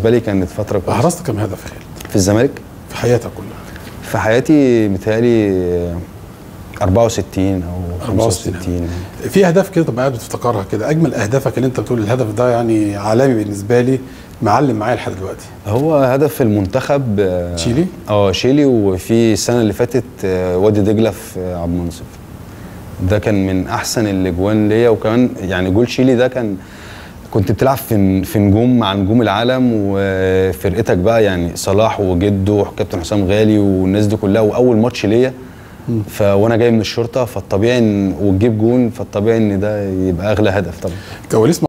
بالنسبه لي كانت فتره كويسه احرزت كم هدف يا خالد في الزمالك في حياتك كلها في حياتي متهيألي 64 او 64 65 في اهداف كده تبقى قاعد بتفتكرها كده اجمل اهدافك اللي انت بتقول الهدف ده يعني عالمي بالنسبه لي معلم معايا لحد دلوقتي هو هدف المنتخب آه، تشيلي؟ اه شيلي وفي السنه اللي فاتت آه، وادي دجله في آه، عبد المنصف ده كان من احسن الاجوان ليا وكمان يعني جول شيلي ده كان كنت بتلعب في في نجوم مع نجوم العالم وفرقتك بقى يعني صلاح وجده وكابتن حسام غالي والناس دي كلها واول ماتش ليا ف وانا جاي من الشرطه فالطبيعي ان وتجيب جون فالطبيعي ان ده يبقى اغلى هدف طبعا كواليس